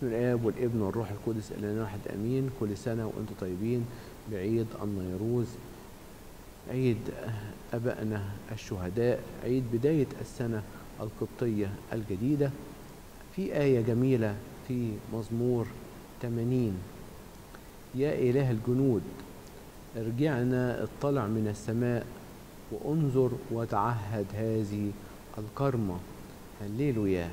باسم الآب والابن والروح القدس إلى واحد أمين كل سنة وأنتم طيبين بعيد النيروز عيد أبائنا الشهداء عيد بداية السنة القبطية الجديدة في آية جميلة في مزمور 80 يا إله الجنود ارجعنا اطلع من السماء وانظر وتعهد هذه الكرمة هللويا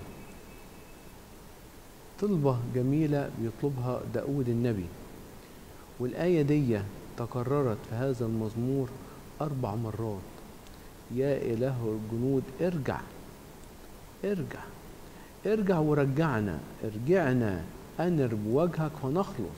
طلبة جميلة بيطلبها داود النبي والآية دي تكررت في هذا المزمور أربع مرات يا إله الجنود ارجع ارجع ارجع ورجعنا ارجعنا أنر بوجهك فنخلص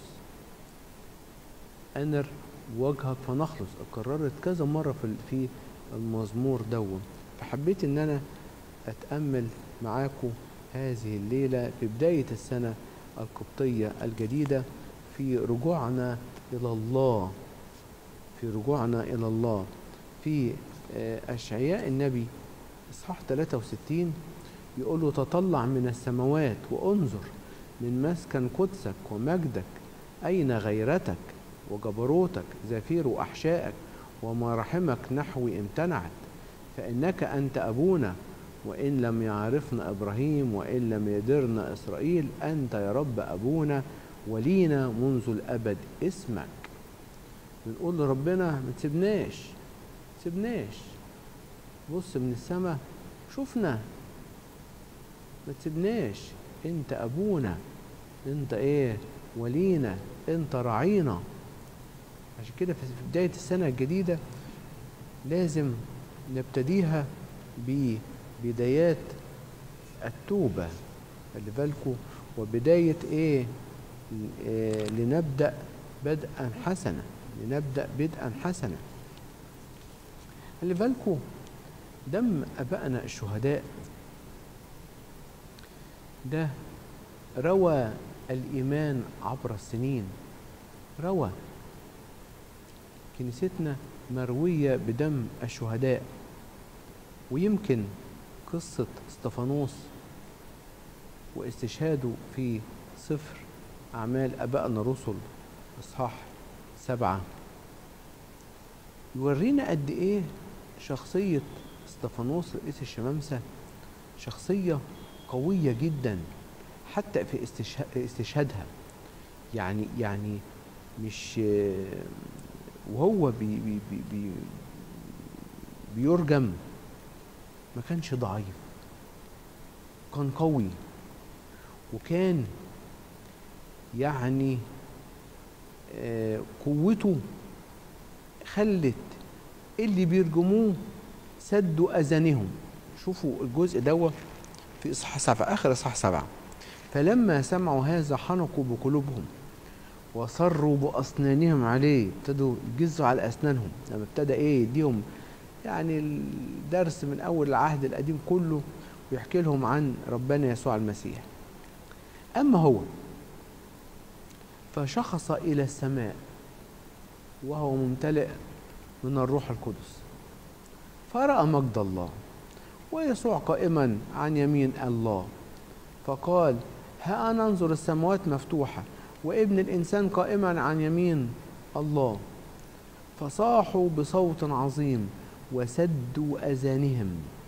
أنر بوجهك فنخلص اتكررت كذا مرة في في المزمور دون فحبيت إن أنا أتأمل معاكم هذه الليلة في بداية السنة القبطية الجديدة في رجوعنا إلى الله في رجوعنا إلى الله في أشعياء النبي إصحاح 63 يقول له تطلع من السماوات وانظر من مسكن قدسك ومجدك أين غيرتك وجبروتك زفير أحشائك ومراحمك نحوي امتنعت فإنك أنت أبونا وإن لم يعرفنا إبراهيم وإن لم يدرنا إسرائيل أنت يا رب أبونا ولينا منذ الأبد اسمك بنقول لربنا ما تسيبناش تسيبناش بص من السماء شفنا ما تسيبناش انت ابونا انت ايه ولينا انت راعينا عشان كده في بداية السنة الجديدة لازم نبتديها ببدايات التوبة خلي بالكم وبداية ايه إيه لنبدأ بدءا حسنا لنبدأ بدءا حسنا خلي بالكم دم أبائنا الشهداء ده روى الإيمان عبر السنين روى كنيستنا مروية بدم الشهداء ويمكن قصة استفانوس واستشهاده في سفر أعمال أبائنا الرسل إصحاح سبعة يورينا قد إيه شخصية استفانوس رئيس الشمامسة شخصية قوية جدا حتى في استشهادها يعني يعني مش وهو بي بي بي بي بيرجم ما كانش ضعيف كان قوي وكان يعني قوته خلت اللي بيرجموه سدوا اذانهم شوفوا الجزء دوت في اصحاح سبعه اخر اصحاح سبعه فلما سمعوا هذا حنقوا بقلوبهم وصروا باسنانهم عليه ابتدوا يجزوا على اسنانهم لما ابتدى ايه يديهم يعني الدرس من اول العهد القديم كله ويحكي لهم عن ربنا يسوع المسيح اما هو فشخص الى السماء وهو ممتلئ من الروح القدس فراى مجد الله ويسوع قائما عن يمين الله فقال ها انا انظر السماوات مفتوحه وابن الانسان قائما عن يمين الله فصاحوا بصوت عظيم وسدوا اذانهم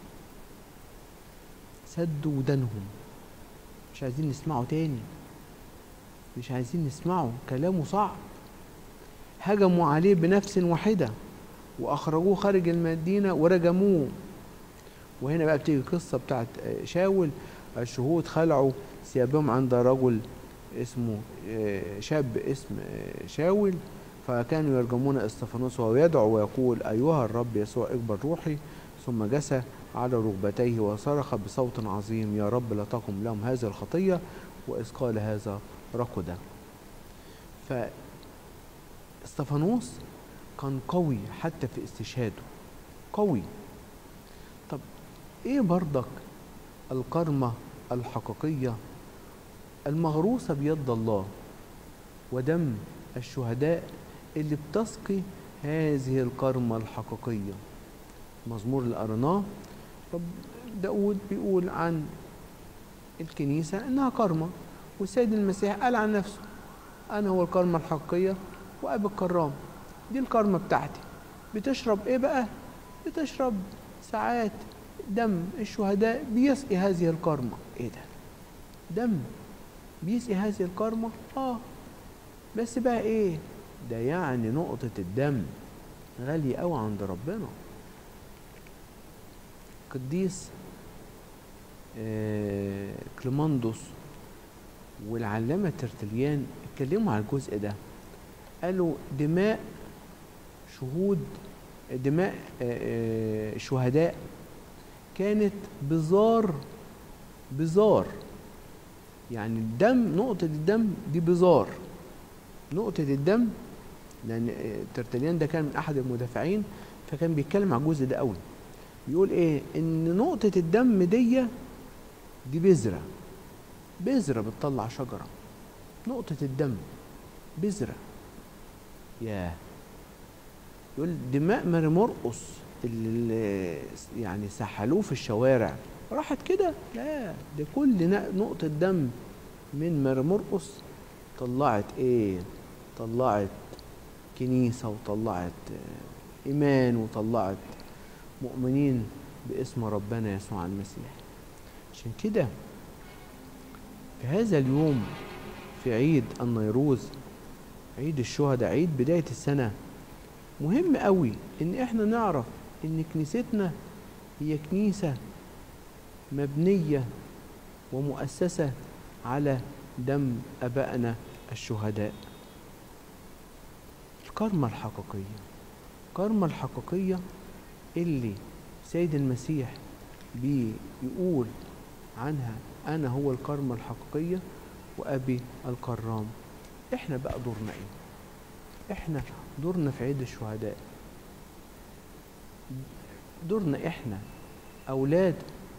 سدوا ودانهم مش عايزين نسمعه تاني مش عايزين نسمعه كلامه صعب هجموا عليه بنفس واحده واخرجوه خارج المدينه ورجموه وهنا بقى بتيجي القصه بتاعت شاول الشهود خلعوا ثيابهم عند رجل اسمه شاب اسم شاول فكانوا يرجمون استفانوس وهو يدعو ويقول ايها الرب يسوع اقبل روحي ثم جسى على ركبتيه وصرخ بصوت عظيم يا رب لا تقم لهم هذه الخطيه واذ قال هذا رقد ف استفانوس كان قوي حتى في استشهاده قوي طب ايه برضك الكرمة الحقيقية المغروسة بيد الله ودم الشهداء اللي بتسقي هذه الكرمة الحقيقية مزمور اللي قرناه رب داود بيقول عن الكنيسة إنها كرمة والسيد المسيح قال عن نفسه انا هو الكرمة الحقيقية وابي الكرام دي الكرمة بتاعتي بتشرب ايه بقى بتشرب ساعات دم الشهداء بيسقي هذه الكرمة ايه ده دم بيسقي هذه الكرمة اه بس بقى ايه ده يعني نقطة الدم غالية قوي عند ربنا قديس آه كليماندوس والعلامة ترتليان اتكلموا على الجزء ده قالوا دماء شهود دماء آه شهداء كانت بزار بزار يعني الدم نقطة الدم دي بزار نقطة الدم لأن ترتليان ده كان من أحد المدافعين فكان بيتكلم على الجزء ده قوي بيقول إيه إن نقطة الدم دي دي بذرة بذرة بتطلع شجرة نقطة الدم بذرة ياه يقول دماء ماري مرقص اللي يعني سحلوه في الشوارع راحت كده لا ده كل نقطة دم من ماري مرقص طلعت ايه طلعت كنيسة وطلعت إيمان وطلعت مؤمنين باسم ربنا يسوع المسيح عشان كده في هذا اليوم في عيد النيروز عيد الشهداء عيد بداية السنة مهم قوي ان احنا نعرف ان كنيستنا هي كنيسة مبنية ومؤسسة على دم أبائنا الشهداء الكرمة الحقيقية الكرمة الحقيقية اللي سيد المسيح بيقول عنها أنا هو الكرمة الحقيقية وأبي الكرام إحنا بقى دورنا إيه؟ إحنا دورنا في عيد الشهداء دورنا إحنا أولاد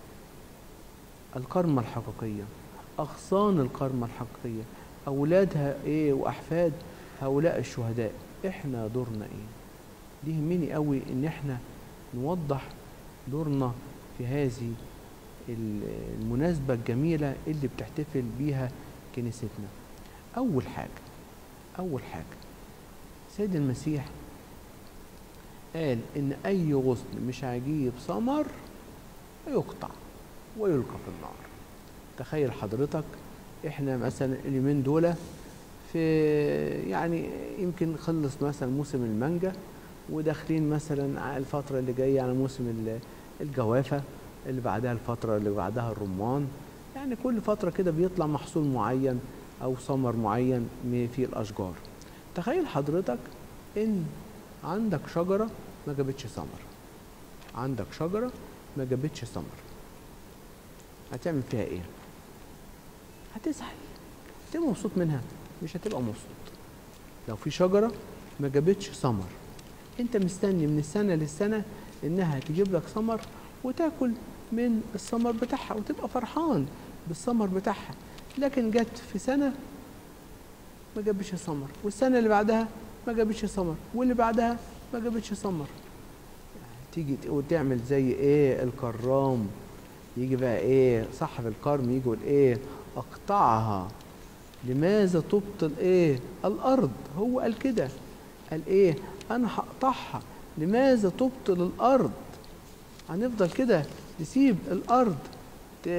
الكرمة الحقيقية أغصان الكرمة الحقيقية أولادها إيه وأحفاد هؤلاء الشهداء إحنا دورنا إيه دي يهمني قوي إن إحنا نوضح دورنا في هذه المناسبة الجميلة اللي بتحتفل بيها كنيستنا أول حاجة أول حاجة سيد المسيح قال إن أي غصن مش هيجيب ثمر يقطع ويلقى في النار تخيل حضرتك احنا مثلا اليومين دول في يعني يمكن خلص مثلا موسم المانجا وداخلين مثلا على الفترة اللي جاية على موسم الجوافة اللي بعدها الفترة اللي بعدها الرمان يعني كل فترة كده بيطلع محصول معين أو ثمر معين في الأشجار تخيل حضرتك إن عندك شجرة ما جابتش ثمر عندك شجرة ما جابتش ثمر هتعمل فيها ايه هتزعل هتبقى مبسوط منها مش هتبقى مبسوط لو في شجرة ما جابتش ثمر انت مستني من السنة للسنة انها تجيب لك ثمر وتاكل من الثمر بتاعها وتبقى فرحان بالثمر بتاعها لكن جت في سنة ما جابش ثمر والسنة اللي بعدها ما جابش ثمر واللي بعدها ما جابتش ثمر تيجي وتعمل زي ايه الكرام يجي بقى ايه صاحب الكرم يجي يقول ايه اقطعها لماذا تبطل ايه الارض هو قال كده قال ايه انا هقطعها لماذا تبطل الارض هنفضل كده نسيب الارض ت...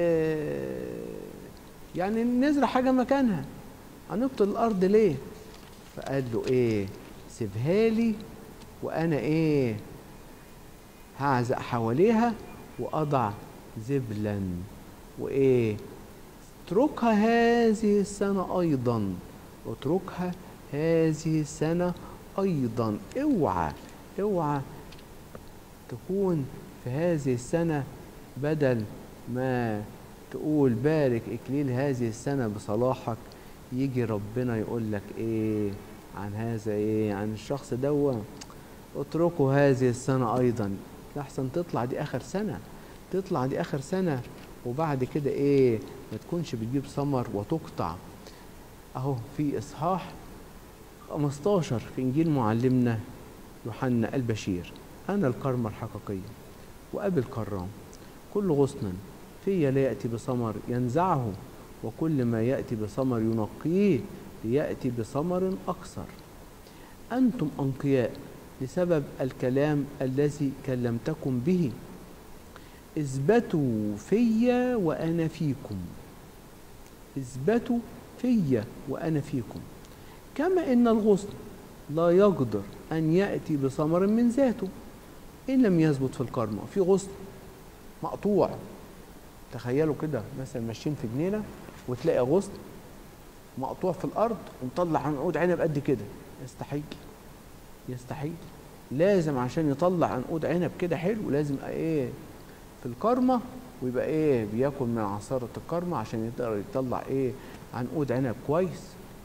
يعني نزرع حاجه مكانها هنبطل الارض ليه فقال له ايه سيبها لي وانا ايه هعزق حواليها واضع زبلا وايه اتركها هذه السنة أيضا اتركها هذه السنة أيضا اوعى اوعى تكون في هذه السنة بدل ما تقول بارك إكليل هذه السنة بصلاحك يجي ربنا يقول لك إيه عن هذا إيه عن الشخص دوا اتركوا هذه السنة أيضا لحسن تطلع دي آخر سنة تطلع دي آخر سنة وبعد كده إيه ما تكونش بتجيب ثمر وتقطع أهو في إصحاح 15 في إنجيل معلمنا يوحنا البشير أنا الكرمة الحقيقية وأبي الكرام كل غصن في لا يأتي بثمر ينزعه وكل ما يأتي بثمر ينقيه ليأتي بثمر أكثر أنتم أنقياء لسبب الكلام الذي كلمتكم به اثبتوا في وأنا فيكم اثبتوا في وأنا فيكم كما إن الغصن لا يقدر أن يأتي بثمر من ذاته إن لم يثبت في الكرمة في غصن مقطوع تخيلوا كده مثلا ماشيين في جنينة وتلاقي غصن مقطوع في الأرض ومطلع عنقود عنب قد كده يستحيل يستحيل لازم عشان يطلع عنقود عنب كده حلو لازم ايه في الكرمة ويبقى ايه بياكل من عصارة الكرمة عشان يقدر يطلع ايه عنقود عنب كويس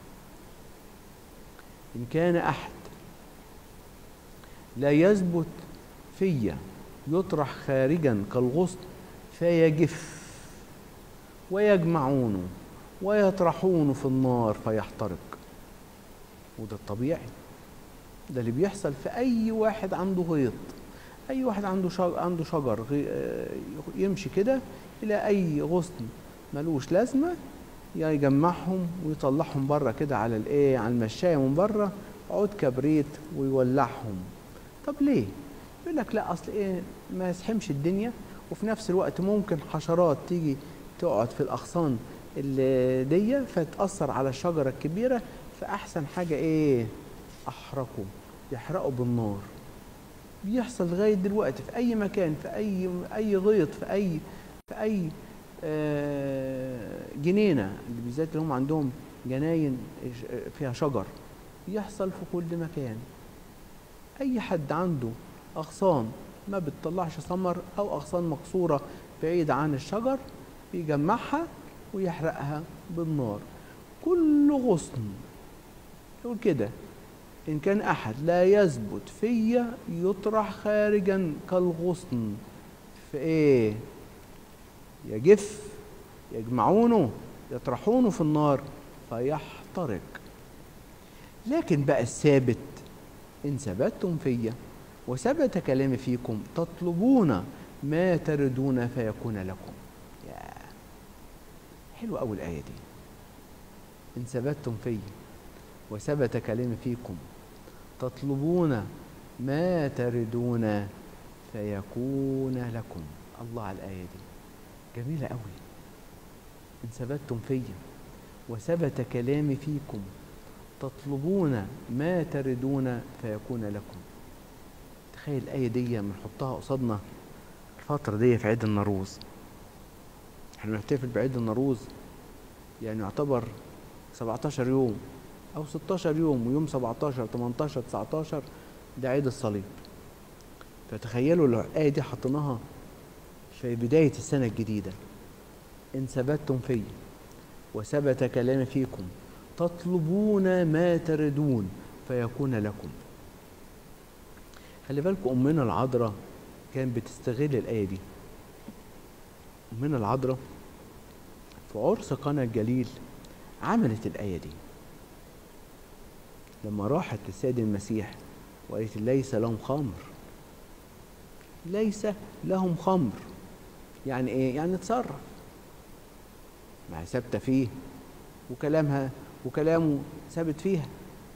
إن كان أحد لا يثبت فيا يطرح خارجا كالغصن فيجف ويجمعونه ويطرحونه في النار فيحترق وده الطبيعي ده اللي بيحصل في اي واحد عنده غيط اي واحد عنده شجر عنده شجر يمشي كده الى اي غصن ملوش لازمه يجمعهم ويطلعهم بره كده على الايه على المشايه من بره عود كبريت ويولعهم طب ليه يقول لك لا اصل ايه ما يسحمش الدنيا وفي نفس الوقت ممكن حشرات تيجي تقعد في الاغصان اللي دي فتاثر على الشجره الكبيره فاحسن حاجه ايه احرقوا يحرقوا بالنار بيحصل لغايه دلوقتي في اي مكان في اي اي غيط في اي في اي آه جنينه بالذات اللي هم عندهم جناين فيها شجر بيحصل في كل مكان اي حد عنده اغصان ما بتطلعش ثمر او اغصان مكسوره بعيد عن الشجر بيجمعها ويحرقها بالنار كل غصن يقول كده إن كان أحد لا يثبت في يطرح خارجا كالغصن في إيه؟ يجف يجمعونه يطرحونه في النار فيحترق لكن بقى الثابت إن ثبتتم في وثبت كلامي فيكم تطلبون ما تردون فيكون لكم يا حلوة أول الآية دي إن ثبتتم في وثبت كلامي فيكم تطلبون ما تردون فيكون لكم الله على الآية دي جميلة قوي إن ثبتتم في وثبت كلامي فيكم تطلبون ما تردون فيكون لكم تخيل الآية دي بنحطها قصادنا الفترة دي في عيد النوروز احنا بنحتفل بعيد النوروز يعني يعتبر 17 يوم أو 16 يوم ويوم 17 18 19 ده عيد الصليب فتخيلوا لو الآية دي حطيناها في بداية السنة الجديدة إن ثبتتم في وثبت كلامي فيكم تطلبون ما تردون فيكون لكم خلي بالكم أمنا العذراء كانت بتستغل الآية دي أمنا العذراء في عرس قنا الجليل عملت الآية دي لما راحت للسيد المسيح وقالت ليس لهم خمر ليس لهم خمر يعني ايه يعني اتصرف ما ثابته فيه وكلامها وكلامه ثابت فيها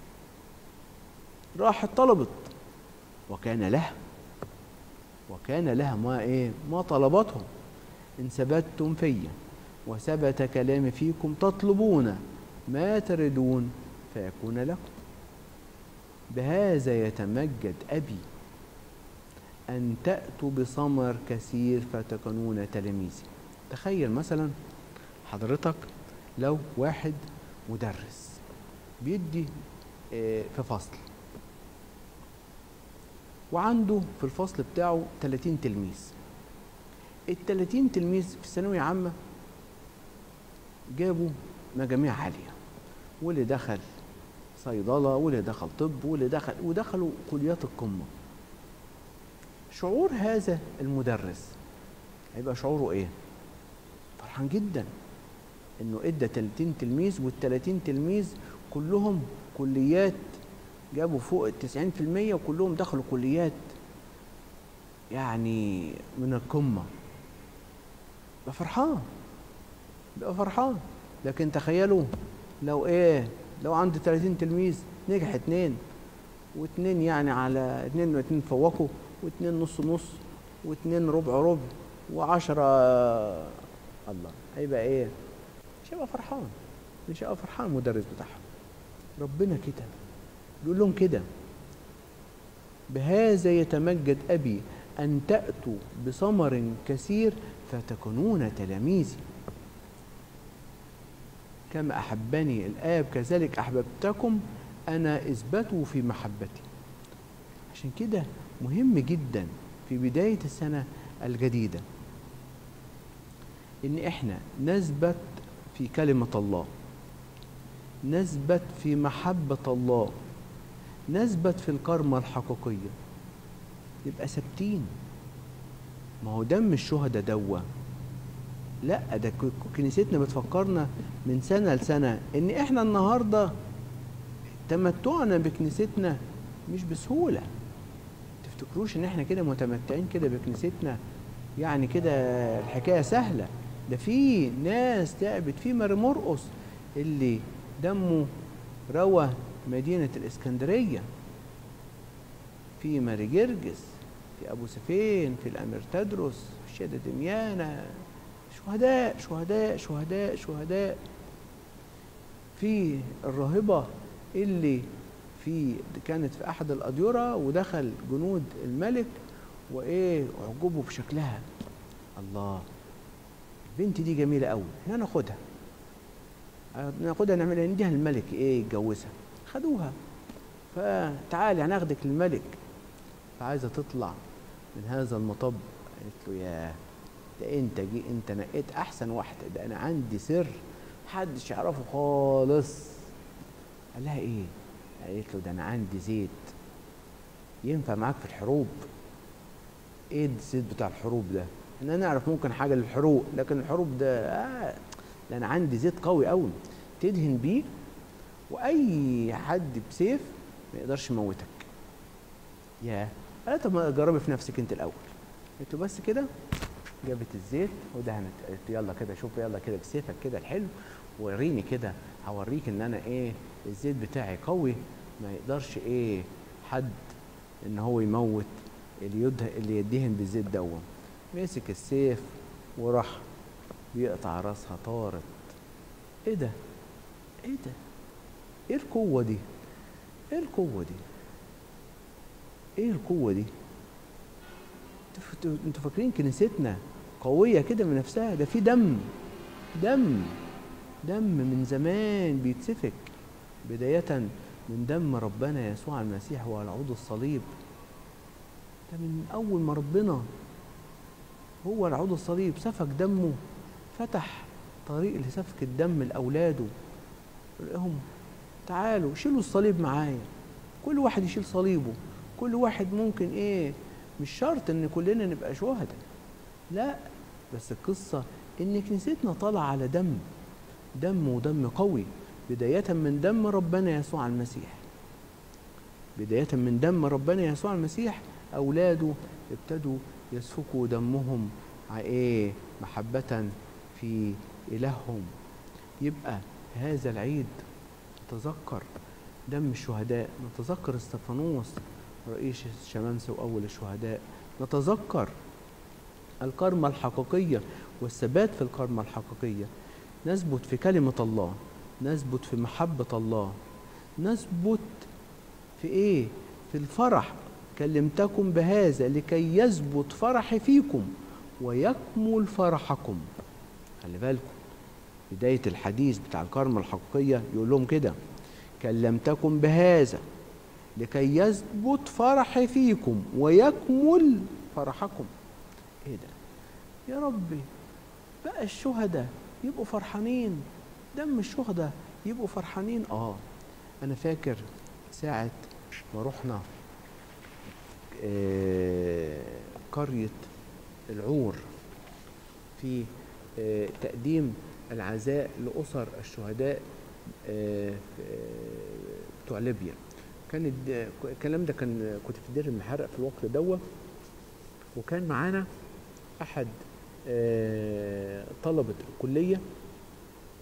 راحت طلبت وكان لها وكان لها ما ايه ما طلبته ان ثبتتم فيا وثبت كلامي فيكم تطلبون ما تردون فيكون لكم بهذا يتمجد أبي أن تأتوا بثمر كثير فتكونون تلاميذي تخيل مثلا حضرتك لو واحد مدرس بيدي في فصل وعنده في الفصل بتاعه 30 تلميذ ال 30 تلميذ في الثانوية عامة جابوا مجاميع عالية واللي دخل صيدلة واللي دخل طب واللي دخل ودخلوا كليات القمة شعور هذا المدرس هيبقى شعوره ايه فرحان جدا انه ادى 30 تلميذ وال 30 تلميذ كلهم كليات جابوا فوق ال 90% وكلهم دخلوا كليات يعني من القمة بقى فرحان بقى فرحان لكن تخيلوا لو ايه لو عندي 30 تلميذ نجح اتنين واتنين يعني على اتنين واتنين فوقوا واتنين نص نص واتنين ربع ربع وعشرة الله هيبقى ايه مش هيبقى فرحان مش هيبقى فرحان المدرس بتاعهم ربنا كده بيقول لهم كده بهذا يتمجد أبي أن تأتوا بثمر كثير فتكونون تلاميذي كما أحبني الآب كذلك أحببتكم أنا اثبتوا في محبتي عشان كده مهم جدا في بداية السنة الجديدة إن إحنا نثبت في كلمة الله نثبت في محبة الله نثبت في الكرمة الحقيقية يبقى ثابتين ما هو دم الشهداء دوا لا ده ك- كنيستنا بتفكرنا من سنة لسنة ان احنا النهاردة تمتعنا بكنيستنا مش بسهولة تفتكروش ان احنا كده متمتعين كده بكنيستنا يعني كده الحكاية سهلة ده في ناس تعبت في ماري مرقص اللي دمه روى مدينة الإسكندرية في ماري جرجس في أبو سفين في الأمير تدرس في الشهادة دميانة شهداء شهداء شهداء شهداء في الراهبة اللي في كانت في أحد الأديرة ودخل جنود الملك وإيه أعجبوا بشكلها الله البنت دي جميلة قوي احنا ناخدها ناخدها نعملها نديها للملك ايه يتجوزها خدوها فتعالي هناخدك للملك فعايزة تطلع من هذا المطب قالت له ياه ده انت جي انت نقيت احسن واحدة ده انا عندي سر محدش يعرفه خالص قال لها ايه قالت له ده انا عندي زيت ينفع معاك في الحروب ايه الزيت بتاع الحروب ده احنا نعرف ممكن حاجه للحروق لكن الحروب ده آه ده انا عندي زيت قوي قوي تدهن بيه واي حد بسيف ما يقدرش يموتك يا قالت طب ما جربي في نفسك انت الاول قلت له بس كده جابت الزيت ودهنت قالت له يلا كده شوف يلا كده بسيفك كده الحلو وريني كده هوريك ان انا ايه الزيت بتاعي قوي ما يقدرش ايه حد ان هو يموت اللي يده اللي يدهن بالزيت دون مسك السيف وراح بيقطع راسها طارت ايه ده ايه ده ايه القوة دي ايه القوة دي ايه القوة دي انتوا- انتوا فاكرين كنيستنا قوية كده من نفسها ده في دم دم دم من زمان بيتسفك بداية من دم ربنا يسوع المسيح وعلى عود الصليب ده من أول ما ربنا هو العود الصليب سفك دمه فتح طريق لسفك الدم لأولاده لهم تعالوا شيلوا الصليب معايا كل واحد يشيل صليبه كل واحد ممكن ايه مش شرط ان كلنا نبقى شهداء لا بس القصة ان كنيستنا طالعة على دم دم ودم قوي بداية من دم ربنا يسوع المسيح بداية من دم ربنا يسوع المسيح أولاده ابتدوا يسفكوا دمهم ع- إيه محبة في إلههم يبقى هذا العيد نتذكر دم الشهداء نتذكر استفانوس رئيس الشمامسة وأول الشهداء نتذكر الكرمة الحقيقية والثبات في الكرمة الحقيقية نثبت في كلمة الله نثبت في محبة الله نثبت في ايه في الفرح كلمتكم بهذا لكي يثبت فرحي فيكم ويكمل فرحكم خلي بالكم بداية الحديث بتاع الكرمة الحقيقية يقول لهم كده كلمتكم بهذا لكي يثبت فرحي فيكم ويكمل فرحكم ايه ده يا ربي بقى الشهداء يبقوا فرحانين دم الشهداء يبقوا فرحانين اه انا فاكر ساعة ما رحنا آه، قرية العور في آه، تقديم العزاء لأسر الشهداء آه، في- آه، بتوع ليبيا كانت الكلام ده كان كنت في دير المحرق في الوقت دوت وكان معانا احد آه، طلبه الكليه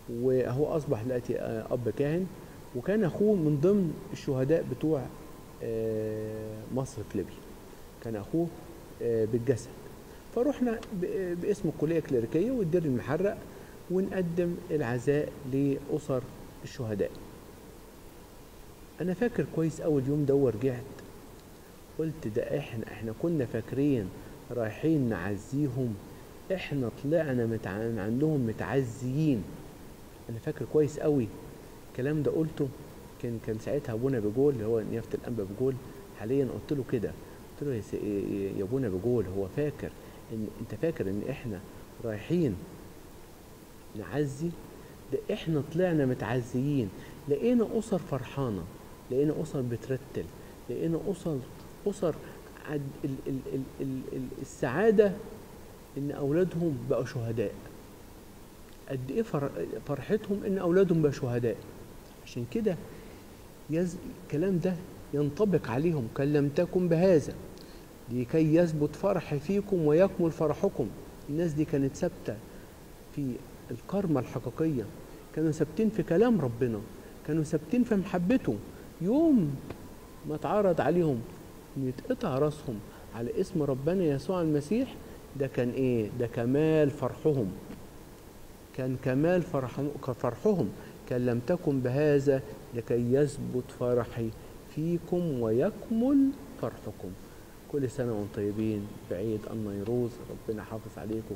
وهو اصبح دلوقتي آه، اب كاهن وكان اخوه من ضمن الشهداء بتوع آه، مصر في ليبيا كان اخوه آه، بالجسد فروحنا ب- باسم الكليه الكليريكيه والدير المحرق ونقدم العزاء لاسر الشهداء انا فاكر كويس اول يوم ده ورجعت قلت ده احنا احنا كنا فاكرين رايحين نعزيهم احنا طلعنا متع... عندهم متعزيين انا فاكر كويس قوي الكلام ده قلته كان كان ساعتها ابونا بجول اللي هو نيافه الانبا بجول حاليا قلت له كده قلت له يا, س... يا ابونا بجول هو فاكر ان انت فاكر ان احنا رايحين نعزي ده احنا طلعنا متعزيين لقينا اسر فرحانه لقينا اسر بترتل لقينا اسر اسر عد ال ال ال ال ال السعاده ان اولادهم بقوا شهداء قد ايه فر- فرحتهم ان اولادهم بقوا شهداء عشان كده يز... الكلام ده ينطبق عليهم كان لم تكن بهذا لكي يثبت فرحي فيكم ويكمل فرحكم الناس دي كانت ثابته في الكرمة الحقيقية كانوا ثابتين في كلام ربنا كانوا ثابتين في محبته يوم ما اتعرض عليهم ان يتقطع راسهم على اسم ربنا يسوع المسيح ده كان ايه ده كمال فرحهم كان كمال فرح فرحهم كان لم تكن بهذا لكي يثبت فرحي فيكم ويكمل فرحكم كل سنة وانتم طيبين بعيد النيروز ربنا حافظ عليكم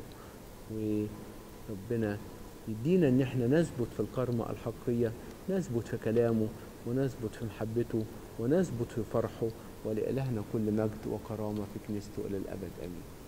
وربنا يدينا ان احنا نثبت في الكرمة الحقيقية نثبت في كلامه ونثبت في محبته ونثبت في فرحه ولإلهنا كل مجد وكرامة في كنيسته إلى الأبد آمين